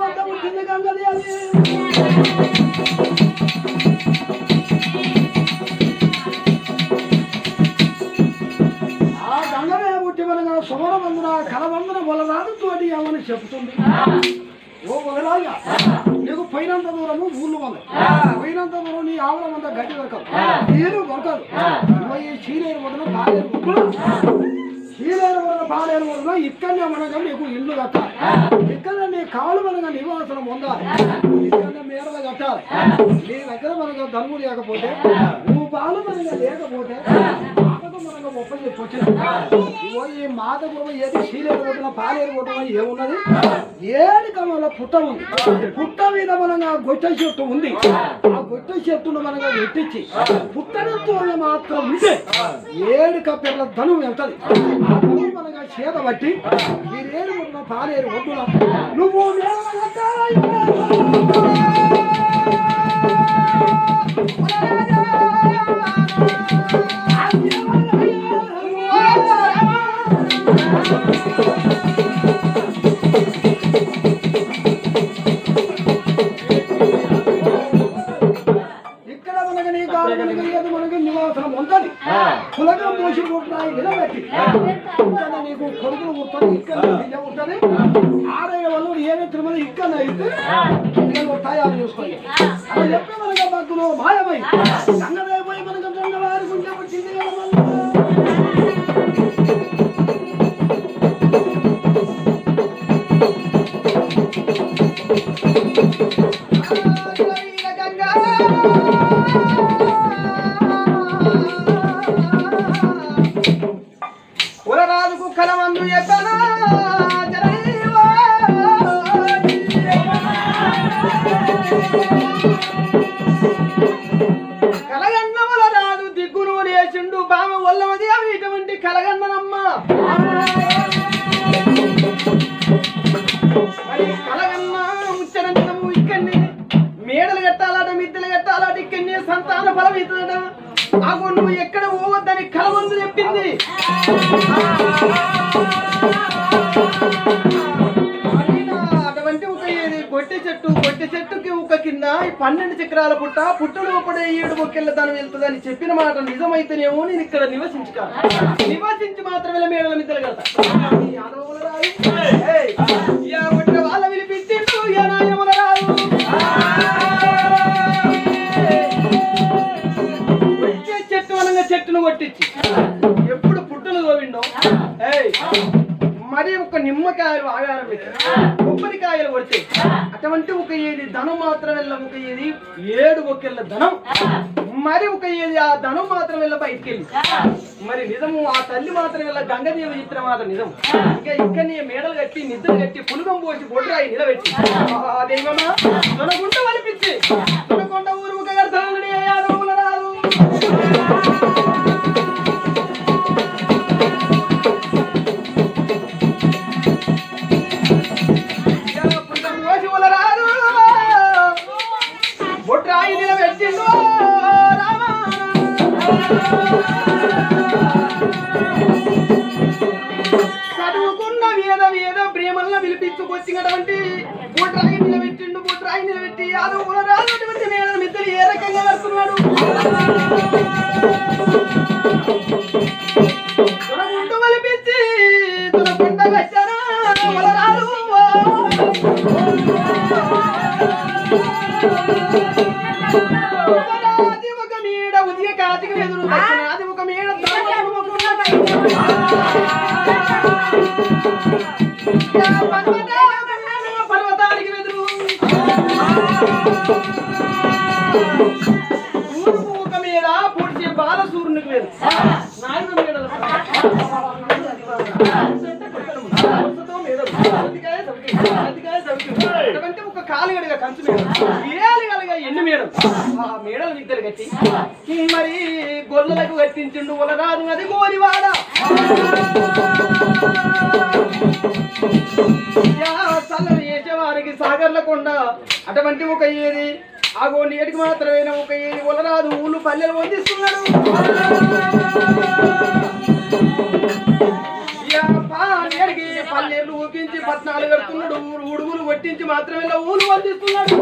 వద్ద పుట్టింది గంగదేవి ఆ గంగమే పుట్టి మనగా సుమరవందన కలవందన వలరాదు తోటి ఏమని చెప్తుంది ఓ వదలాగా నీకు పోయినంత దూరము ఊళ్ళు వంద పోయినంత దూరం నీ ఆవుల మంద గడ్డి దొరకదు నీరు దొరకదు ఇవ్వ ఈ చీలేరు వదన బాలేరు వదన చీలేరు వదన బాలేరు వదన ఇక్కడనే మనగా నీకు ఇల్లు కట్టాలి ఇక్కడ నీ కాలు మనగా నివాసనం పొందాలి ఇక్కడ మేరలు కట్టాలి నీ దగ్గర మనకు ధనువు లేకపోతే నువ్వు పాలు మనగా లేకపోతే మాటకు మనకు ఒప్ప చెప్పొచ్చు ఇగో ఈ మాత కూడా ఏది చీలేరు కొట్టిన పాలేరు కొట్టిన ఏమున్నది ఏడు కమల పుట్ట ఉంది పుట్ట మీద మనగా గొట్టె చెట్టు ఉంది ఆ గొట్టె చెట్టును మనగా వెట్టించి పుట్టడంతో మాత్రం ఉంటే ఏడు కప్పెర్ల ధనం వెళ్తది ఆ ధనం మనగా చేత బట్టి మీరేడు కొట్టిన పాలేరు కొట్టున నువ్వు మేల ఇక్కడ మనకి నీ కాదు మనకి ఏది మనకి నివాసనం ఉందని కులగా మోసి కొట్టాయి నిలబెట్టి ఇక్కడ నీకు కొడుకులు ఉంటుంది ఇక్కడ బియ్యం ఉంటుంది ఆరయ్య వాళ్ళు ఏమి తిరుమల ఇక్కడ అయితే నేను తయారు చేసుకోండి అలా చెప్పి మనకి భక్తులు మాయమై సంగదైపోయి మనకు దొంగవారి గుండె వచ్చింది కదా మళ్ళీ. కులరాజు కుక్కల మందు ఎక్కనా జరైవా. కలగన్నముల రాజు దిగ్గును లేచిండు బామ వల్లమది అవి ఇటువంటి కలగన్ననమ్మ మరి కలగన్న ముచ్చరంతము ఇక్కడనే మేడలు కట్టాలట మిద్దెలు కట్టాలట ఇక్కడనే సంతాన ఫలం ఇస్తుందట ఆగో నువ్వు ఎక్కడ పోవద్దని కలవందు చెప్పింది అయినా అటువంటి ఒక ఏది గొట్టె చెట్టు గొట్టె చెట్టుకి ఒక కింద ఈ పన్నెండు చక్రాల పుట్ట పుట్ట లోపడే ఏడు మొక్కెళ్ళ దాని వెళ్తుందని చెప్పిన మాట నిజమైతేనేమో నేను ఇక్కడ నివసించుక నివసించి మాత్రమే మేడల మిద్దెలు కడతా ఈ యాదవుల రాజు, ఏయ్, యా ఒట్ట వాళ్ళ విలిపించిండు యా నాయనముల రాజు. వచ్చే చెట్టు అనగా చెట్టును కొట్టించి ఎప్పుడు పుట్టలు తోవిండో ఏయ్ మరి ఒక నిమ్మకాయలు ఆగారం పెట్టి కొబ్బరికాయలు కొడితే అటువంటి ఒక ఏది ధనం మాత్రం వెళ్ళ ఒక ఏది ఏడు ఒకెళ్ళ ధనం మరి ఒక ఏది ఆ ధనం మాత్రం వెళ్ళ బయటికి వెళ్ళి మరి నిజము ఆ తల్లి మాత్రం వెళ్ళ గంగదేవి చిత్రం మాత్రం నిజం ఇంకా ఇక్కడనే మేడలు కట్టి నిద్ర కట్టి పులుగం పోసి బొడ్రాయి నిలబెట్టి ఆ దైవమా తొనగుంట వలిపించి తొనకొండ ఊరు ఒక గర్ధనుడి యాదవుల రాదు బొట్రాయి నిలబెట్టిండు రామా చదువుకున్న వేద వేద ప్రేమల్లో పిలిపించుకొచ్చినటువంటి బొట్రాయి నిలబెట్టిండు బొట్రాయి నిలబెట్టి యాదవ్ రానటువంటి మేడ మిద్దరు ఏ రకంగా వస్తున్నాడు తొనగుండు వలిపించి తొనగుండ వచ్చారా వలరాలు అది ఒక మీడ ఉదయ కాతికి ఎదురు దక్షిణాది ఒక మీడ పర్వతానికి ఎదురు తూర్పు ఒక మీద పూడ్చి బాలసూరునికి వేరు నాలుగు మీడల అటువంటి ఒక కాలుగడిగా కంచు మేడ ఏలుగలుగా ఎన్ని మేడలు ఆ మేడలు నిద్దరు కట్టి మరి గొల్లలకు కట్టించిండు వలరాదు అది గోరివాడ యా చల్లని వేసేవారికి సాగర్ల కొండ అటువంటి ఒక ఏది ఆగో నేటికి మాత్రమే ఒక ఏది వలరాదు ఊళ్ళు పల్లెలు వందిస్తున్నాడు పాడికి పల్లెలు ఊకించి పట్నాలు కడుతున్నాడు ఊరు ఉడుగులు కొట్టించి మాత్రమే ఊరు వందిస్తున్నాడు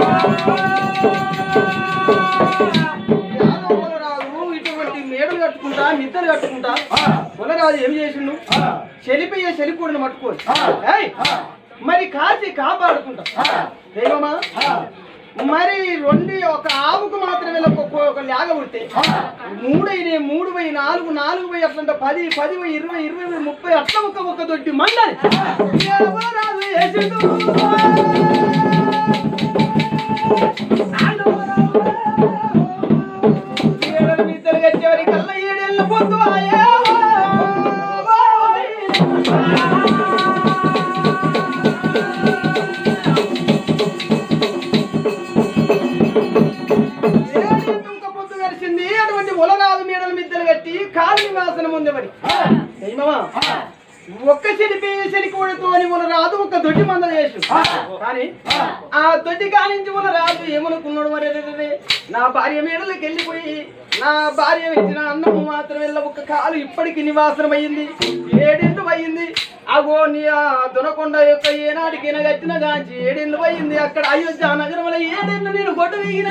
రాదు ఇటువంటి మేడలు కట్టుకుంటా మిద్దలు కట్టుకుంటా పొలరాజు ఏం చేసిండు చెలిపోయే చెలిపూడిని పట్టుకోని ఏయ్! మరి కాచి కాపాడుకుంటా దైవమా మరి రెండు ఒక ఆవుకు మాత్రమే ఒక ఒక లేగ పుడితే మూడు అయినాయి మూడు పోయి నాలుగు నాలుగు పోయి అట్లంట పది పది పోయి ఇరవై ఇరవై పోయి ముప్పై అట్లా ఒక ఒక దొడ్డి మండలి ఎవరాదు వేసిండు? ఏడల మిద్దలు కచ్చేవారి కల్లా ఏడేళ్ళ పొద్దు ఆయే. ఏడేళ్ళు ఒక పొద్దు కలిసింది అటువంటి ఉలరాదు మేడల మిద్దలు కట్టి కాలి వాసన ఉంది మరి దైవమా ఒక్క చెడిపి చెడికోడుతో అని మన రాదు ఒక దొడ్డి మంద చేసు కానీ ఆ దొడ్డి కానించి మన రాదు ఏమనుకున్నాడు మరి రే, రే, రే. నా భార్య మేడలకు వెళ్ళిపోయి నా భార్య పెట్టిన అన్నము మాత్రం వెళ్ళ ఒక కాలు ఇప్పటికి నివాసనం అయ్యింది ఏడెండు అయ్యింది అగో నీ ఆ దొనకొండ యొక్క ఏనాటికైనా కట్టిన గాంచి ఏడెండు అయ్యింది అక్కడ అయోధ్య నగరంలో ఏడెండు నేను గొడ్డు వీగినా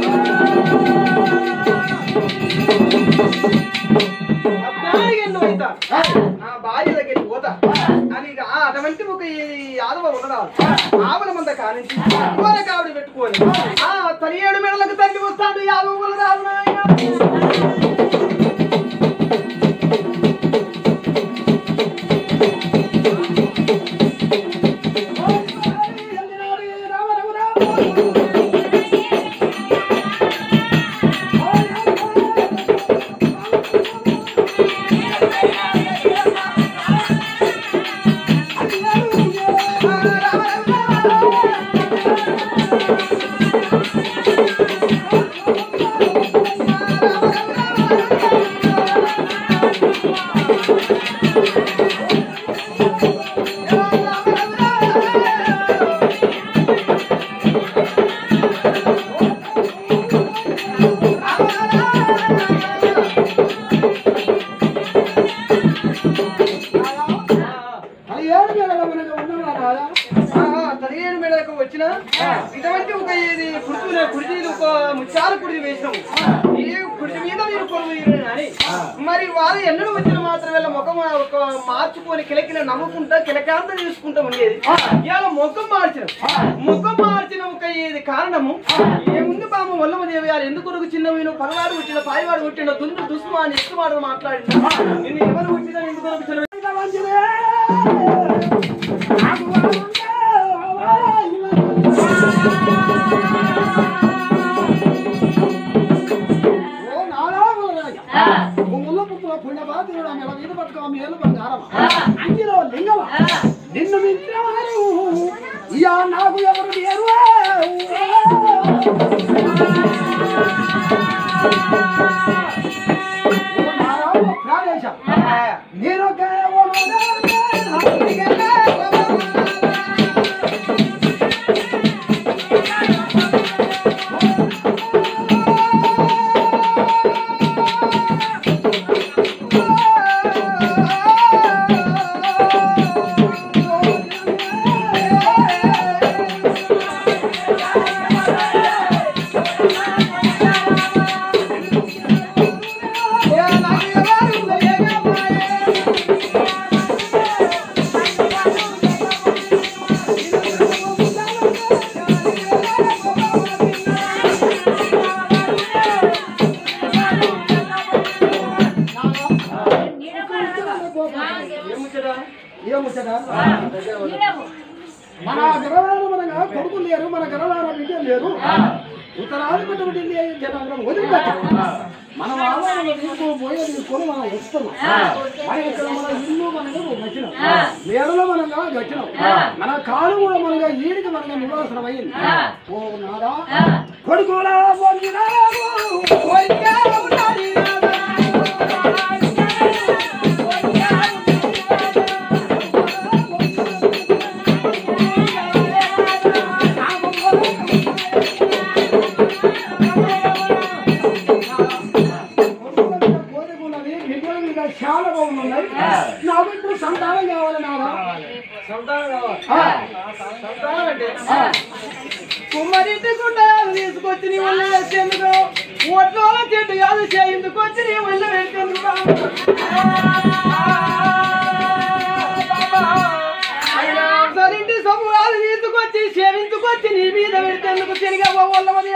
పద్నాలుగేళ్ళు అవుతా ఆ భార్య దగ్గరికి పోతా అని ఇక ఆ అటువంటి ఒక ఈ యాదవ ఉన్నదాలు ఆవుల మంద కానించి కూర కావిడి పెట్టుకొని ఆ తలి ఏడు మెడలకు తల్లి వస్తాడు యాదవ ఉన్నదాలు నాయన అది ఏడు నెలల మనకు ఉన్నదా రాదా? పదిహేడు మేడలకు వచ్చిన ఇటువంటి ఒక ఇది కుర్చీలు కుర్చీలు ఒక ముచ్చాల కుర్చీ వేసినాము ఈ కుర్చీ మీద మీరు కొలువు తీయరు అని మరి వారు ఎన్నడూ వచ్చిన మాత్రం వీళ్ళ ముఖం ఒక మార్చుకొని కిలకిల నమ్ముకుంటా కిలకాంత తీసుకుంటా ఉండేది ఇవాళ ముఖం మార్చిన ముఖం మార్చిన ఒక ఇది కారణము ఏముంది బామ్మ వల్లమదేవి గారు ఎందుకు కొరకు చిన్న మీరు పగవాడు పుట్టిన పాయవాడు పుట్టిన దుందు దుస్మా అని ఇష్టమాడు మాట్లాడిన నిన్ను ఎవరు పుట్టినా ఎందుకు కొరకు చిన్న ఇంకా మంచిదే. నాకు బాగుంటే, ఓ నాలా ఊరగాయ. ఓ ముళ్ళ పుప్పుల పుణ్యపాత్రుడా, మెల మీద పట్టుకో, మేలు బంగారమా. అంగిలో లింగమా. నిన్ను మించినవారు ఇయా నాకు ఎవరు లేరు ఓ నాలా ఓ ప్రాణేశ. నేనొక ఓ ఏముచ్చడా ఏముచ్చట మన గర్వాల మనగా కొడుకులు లేరు మన గర్వాల బిడ్డలు లేరు ఉత్తరాది పెట్టుబడి జనాగ్రం వదిలిపెట్టాం మనం ఆదాయంలో తీసుకుపోయే తీసుకొని మనం వస్తున్నాం మరి ఇక్కడ మన ఇల్లు మనగా గచ్చినాం మేడలో మనగా గచ్చినాం మన కాలు కూడా మనగా ఈడికి మనగా నివాసనం అయింది ఓ నాదా కొడుకులా పొందినావు, కొరికావు నాడినావా. కోరికున్నది బిడ్డల మీద చాలా బాగున్నాయి నాకు ఇప్పుడు కుమ్మరింటి గుండెలు తీసుకొచ్చి నీ వల్ల వేసేందుకు ఒట్లో చెట్టు కాదు చేయిందుకు వచ్చి నీ వల్ల వేసేందుకు సరింటి సొమ్మురాలు తీసుకొచ్చి సేవించుకొచ్చి నీ మీద పెడితేందుకు తిరిగా వల్లమది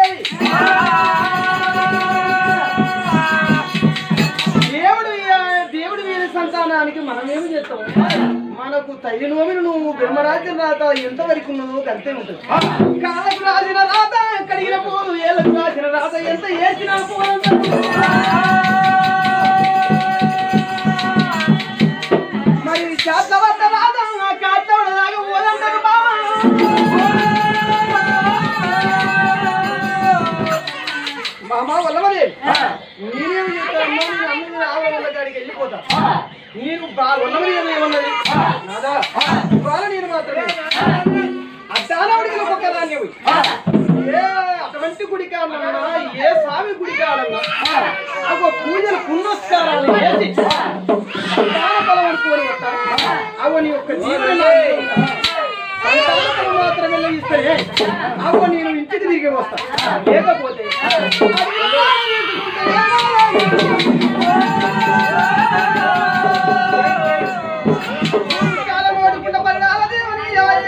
దేవుడు ఈ- దేవుడు వీరి సంతానానికి మనం ఏమి చేస్తాం మనకు తల్లి నోమిని నువ్వు బ్రహ్మరాజ్యం రాత ఎంతవరకు ఉన్నదో అంతే ఉంటుంది కాళ్ళకు రాసిన రాత కడిగిన పోదు ఏళ్ళకు రాసిన రాత ఎంత వేసినా పోదు మరి చేత వద్ద రాత కాటవడ దాకా పోదంటారు మామ వల్లమది నేనేం చేస్తాను అమ్మ రావడం వల్ల కాడికి వెళ్ళిపోతా నేను బాగా ఉన్నది ఏమన్నది నాదా ఇవాళ నేను మాత్రమే అడ్డానవుడికి ఒక దాన్ని ఏ అటువంటి గుడి కాడన్నా ఏ స్వామి గుడి కాడన్నా ఒక పూజలు పునస్కారాలు చేసి సంతాన బలం అనుకోని వస్తా అవ నీ యొక్క జీవన సంతాన బలం మాత్రమే ఇస్తే అవ నేను ఇంటికి తిరిగి వస్తా లేకపోతే కాలమోడుకుంట పరిణాల దేవుని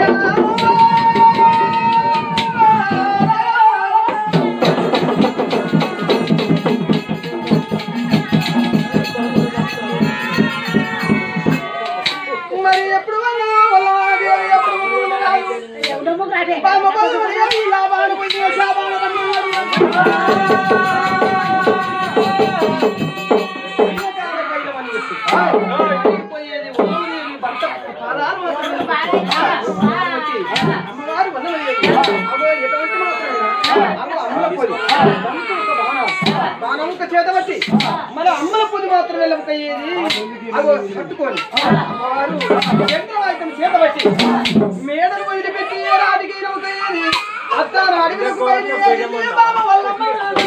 మరి ఎప్పుడు వన్నా వల్ల దేవి ఎప్పుడు వన్నా బామ బామ దేవి లాభాలు పోయి శాపాలు పోయేది ఉన్నది భర్త పాదాలు అమ్మవారు వన్నమయ్యేది అగో ఎటువంటి మాత్రమేనా అగో అమ్మల పొది బంటు ఒక బాణం బాణం ఒక చేత బట్టి మన అమ్మల పొది మాత్రమే లెక్కయ్యేది అగో పట్టుకొని అమ్మవారు యంత్రవాయితం చేత బట్టి మేడలు బయట పెట్టి రాడికి ఇరవకయ్యేది అత్తారు అడవిలకు బయట బాబా వల్లమ్మ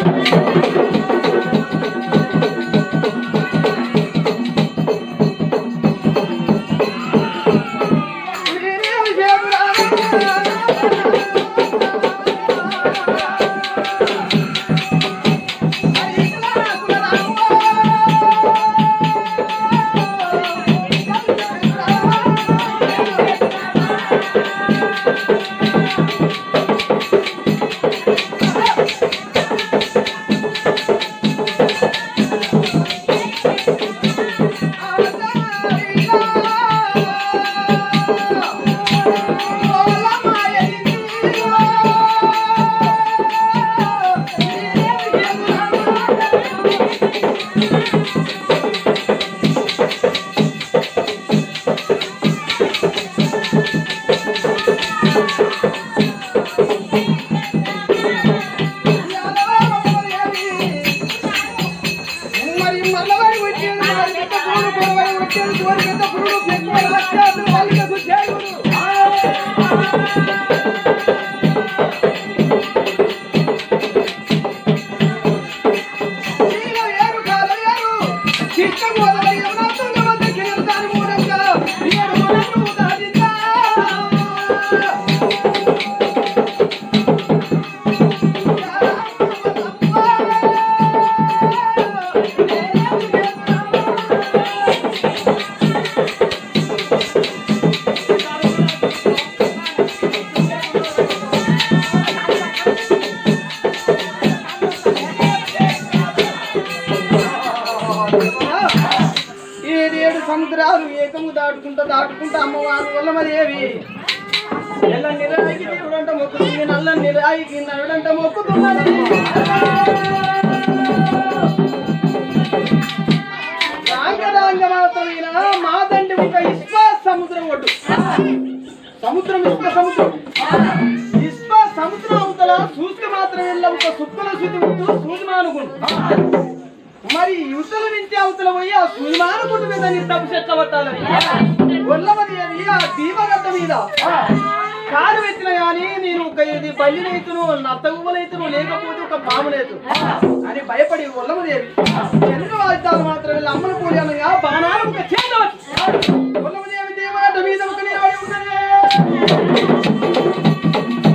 మరి మల్లవాడి వచ్చేది మరి పెద్ద పురుడు పొరవాడి వచ్చేది చివరి పెద్ద పురుడు పెద్ద లక్ష్యాలు వాళ్ళకు చేరుడు నీలో ఏరు కాదు ఏరు చిత్త గోదావరి యమునాతుంగ మధ్య కిరణాలు మూలంగా ఏడు మనకు దాటిందా ఏడేడు సముద్రాలు ఏకము దాటుకుంటా దాటుకుంటా అమ్మవారు వల్ల మరి ఏవి ఎల్ల నిరాయికి దేవుడంట మొక్కుతుంది నల్ల నిరాయికి నడుడంట మొక్కుతున్నది రాంగరాంగ మాత్రమేనా మా తండ్రి ఒక ఇష్ట సముద్రం ఒడ్డు సముద్రం ఇసుక సముద్రం ఇసుక సముద్రం అవతల చూస్తే మాత్రం వెళ్ళ ఒక సుక్కల శుద్ధి ఉంటూ సూచనానుకుంటు మరి యువతల నుంచి అవతల పోయి ఆ సుమానుకుంటు మీద నీ తప్పు చెట్ల పట్టాలని గొల్లమది అది ఆ దీపగడ్డ మీద కాలు ఎత్తిన గాని నేను ఒక ఇది బల్లినైతును నత్తగువ్వలైతును లేకపోతే ఒక పామునైతు అని భయపడి గొల్లమదేవి చంద్ర వాయిద్యాలు మాత్రం వీళ్ళ అమ్మల పూజ అనగా బాణాలు ఒక చేత గొల్లమదేవి దీపగడ్డ మీద ఒక నిలబడి ఉన్నది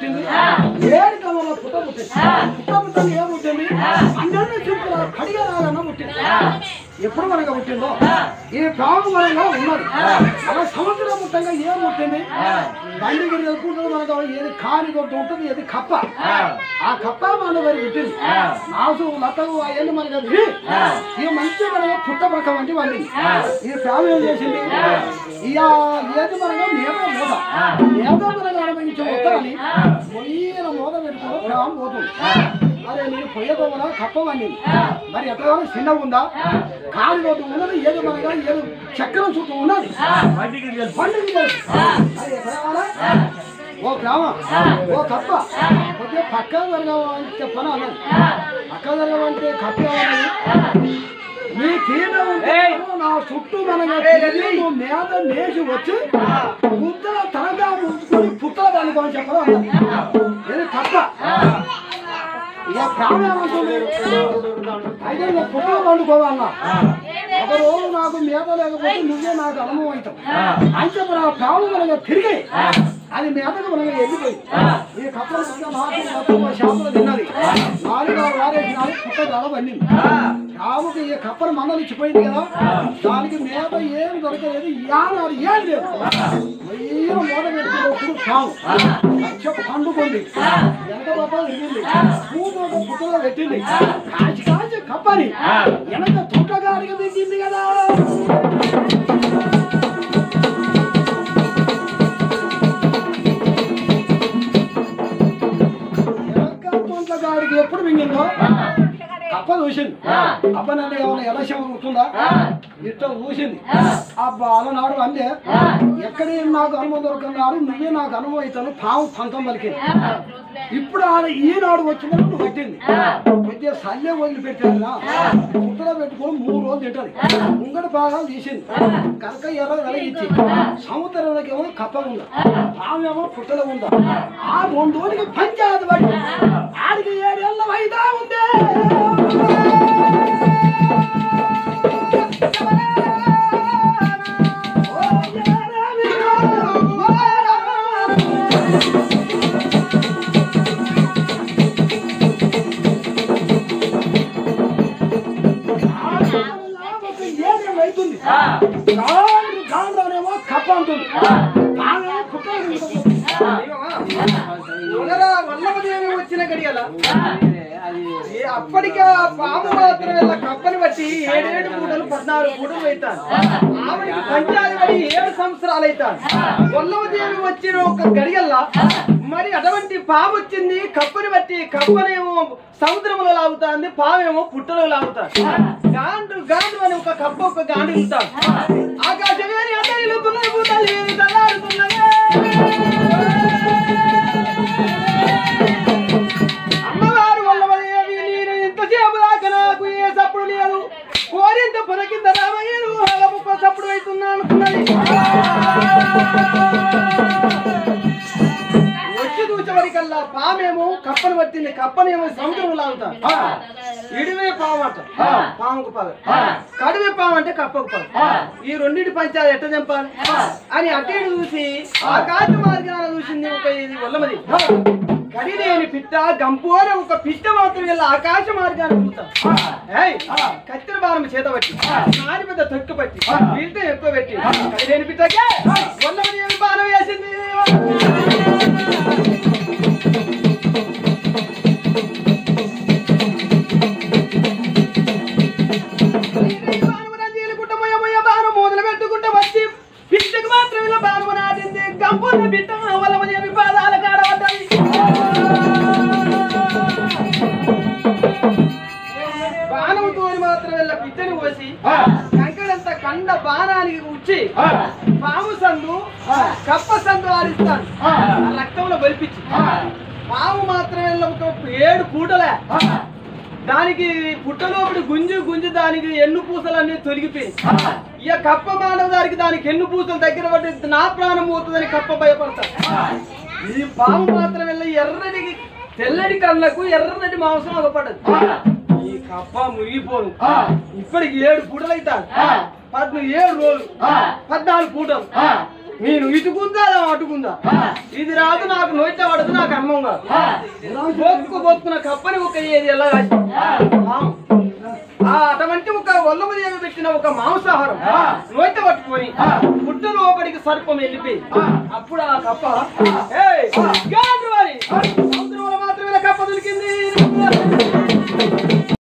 పుట్టింది ఏడు కమల పుట్ట పుట్టింది పుట్ట పుట్టని ఏం పుట్టింది పన్నెండు చుట్టుల కడిగా రాగన్న పుట్టింది ఎప్పుడు మనకు పుట్టిందో ఈ పాము మనగా ఉన్నది మన సముద్రం పుట్టంగా ఏం పుట్టింది బండికి తెలుపుకుంటుంది మనకు ఏది కాని కొట్టు ఉంటుంది ఏది కప్ప ఆ కప్ప మన వారి పుట్టింది నాసు లతవు అవన్నీ మనకు అది ఈ మంచి మనగా పుట్ట పక్క వంటి వండి ఈ పాము ఏం చేసింది ఇక ఏది మనగా నేత మోద నేత మనగా అనుభవించి వస్తారని మొయ్యన మోద పెట్టుకుని పాము పోతుంది అరే నేను పొయ్యదోమలా కప్ప వండింది మరి ఎట్లా చిన్నగా ఉందా కాలు రోడ్డు ఉన్నది ఏదో మనగా ఏదో చక్రం చుట్టూ ఉన్నది పండుగ తెలుసు. అది ఎట్లా కావాలా? ఓ గ్రామ ఓ కప్ప కొద్దిగా పక్క జరగమని చెప్పను అన్నది పక్క జరగమంటే కప్ప ఏమన్నది నీ తీట ఉంటే నా చుట్టూ మనగా తిరిగి నువ్వు మేత నేసి వచ్చి ముద్దల తనగా ముంచుకొని పుట్టల దానికి చెప్పడం అన్నది ఇది కప్ప ఇక ప్రాణం ఏమంటుంది అయితే నువ్వు పుట్టల పండుకోవాలన్నా ఒక రోజు నాకు మేత లేకపోతే నువ్వే నాకు అనుభవం అవుతావు అయితే మన ప్రాణం మనగా తిరిగి అది మేతకు మనగా వెళ్ళిపోయింది ఈ కప్పల పుట్ట నాకు తక్కువ షాపులో తిన్నది నాలుగు వారేసి నాలుగు పుట్ట గల పండింది రాముకి ఈ కప్పల మందలు ఇచ్చిపోయింది కదా దానికి మేత ఏం దొరకలేదు యానాడు ఏం లేదు ఏం మూట పెట్టుకున్నప్పుడు కావు లక్ష పండుకుంది ఎంత బాగా తిరిగింది పూట ఒక పుట్టలో పెట్టింది కాచి కాచి కప్పని వెనక చుట్టగాడిగా పెట్టింది కదా వెనక చుట్టగాడికి ఎప్పుడు మింగిందో కప్ప చూసింది అబ్బ నన్ను ఏమైనా ఎలా శవం ఉంటుందా ఇట్లా చూసింది అబ్బా అలనాడు అందే ఎక్కడ నాకు అనుభవం దొరకన్నాడు నువ్వే నాకు అనుభవం అవుతాను పాము పంతం పలికింది ఇప్పుడు ఆడ ఈనాడు వచ్చిందని నువ్వు పట్టింది కొద్దిగా సల్లే వదిలిపెట్టాను పుట్టలో పెట్టుకొని మూడు రోజులు తింటది ముంగడ భాగాలు తీసింది కనుక ఎర్ర వెలగించి సముద్రంలోకి ఏమో కప్ప ఉందా పాము ఏమో పుట్టలో ఉందా ఆ రెండు రోజులకి పంచాయతీ పడి ఆడికి ఏడేళ్ళ వైదా ఉందే అవుతుంది కాండ్రానేమో కప్ప అంటుంది ఆమెమో కుక్క అంటుంది. వనరా వల్లభదేవి వచ్చిన గడియల ఏ అప్పటికే ఆ పాము మాత్రం ఇలా కప్పని బట్టి ఏడేడు పూటలు పద్నాలుగు పూటలు అవుతాను ఆవిడకి పంచాది పడి ఏడు సంవత్సరాలు అవుతాను వల్లభదేవి వచ్చిన ఒక గడియల్లా మరి అటువంటి పాము వచ్చింది కప్పని బట్టి కప్పనేమో సముద్రంలో లాగుతాంది పామేమో పుట్టలో లాగుతాడు గాండు గాండు అని ఒక కప్ప ఒక గాండు ఇస్తాడు ఆకాశవేరి అంతా ఇల్లుతున్నాయి భూతాలు ఏమి తల్లాడుతున్నాయి అమ్మవారు వల్లవదేవి నేను ఇంతసేపు దాకా నాకు ఏ సప్పుడు లేదు కోరింత పొనకింత రామయ్యను ముప్ప సప్పుడు అవుతున్నా అనుకున్నది వచ్చి చూసేవరికల్లా పామేమో కప్పను పట్టింది కప్పనేమో సముద్రం లాగుతా ఇడివే పాము అంట పాముకు పగ కడివే పాము అంటే కప్పకు పగ ఈ రెండింటి పంచాలు ఎట్ట చంపాలి అని అటు ఇటు చూసి ఆకాశ మార్గాన చూసింది ఒక ఇది వల్లమది కడిలేని పిట్ట గంపు అని ఒక పిట్ట మాత్రం ఇలా ఆకాశ మార్గాన్ని చూస్తాం ఏయ్, కత్తెర బాణం చేత పట్టి నాని పెద్ద తొక్కు పట్టి వీళ్ళతో ఎక్కువ పెట్టి కడిలేని పిట్టకే వల్లమది ఏమి బాణం వేసింది మొదలు పెట్టుకుంటే వచ్చి పిట్టకు మాత్రం ఇలా బాణము నాటింది గంపున్న పిట్ట వల్లమది ఏమి పాదాల కాడ పడ్డది బాణంతో మాత్రం వెళ్ళ పిట్టని పోసి కంకడంత కండ బాణానికి ఉచ్చి పాము సందు కప్ప సందు ఆడిస్తాను ఆ రక్తంలో బలిపించి పాము మాత్రం వెళ్ళ ఒక ఏడు పూటలే దానికి పుట్టలోపడి గుంజు గుంజు దానికి ఎన్ను పూసలన్నీ తొలగిపోయి ఇక కప్ప మానవ దానికి దానికి ఎన్ను పూసలు దగ్గర పట్టి నా ప్రాణం పోతుందని కప్ప భయపడతా ఈ పాము మాత్రం వెళ్ళ ఎర్రటి తెల్లటి కళ్ళకు ఎర్రటి మాంసం అగపడదు ఈ కప్ప ముగిపోను ఇప్పటికి ఏడు పూటలు అవుతాను పద్నాలుగు ఏడు రోజులు పద్నాలుగు పూటలు నేను ఇటుకుందా అది అటుకుందా ఇది రాదు నాకు నోట పడదు నాకు అమ్మం కాదు బొక్కు బొక్కున కప్పని ఒక ఏది ఎలా కాసి పాము. ఆ అటువంటి ఒక ఒళ్ళ మీద పెట్టిన ఒక మాంసాహారం నోట పట్టుకొని పుట్ట లోపలికి సర్పం వెళ్ళిపోయి అప్పుడు ఆ కప్ప "ఏయ్, గాండ్రు వారి,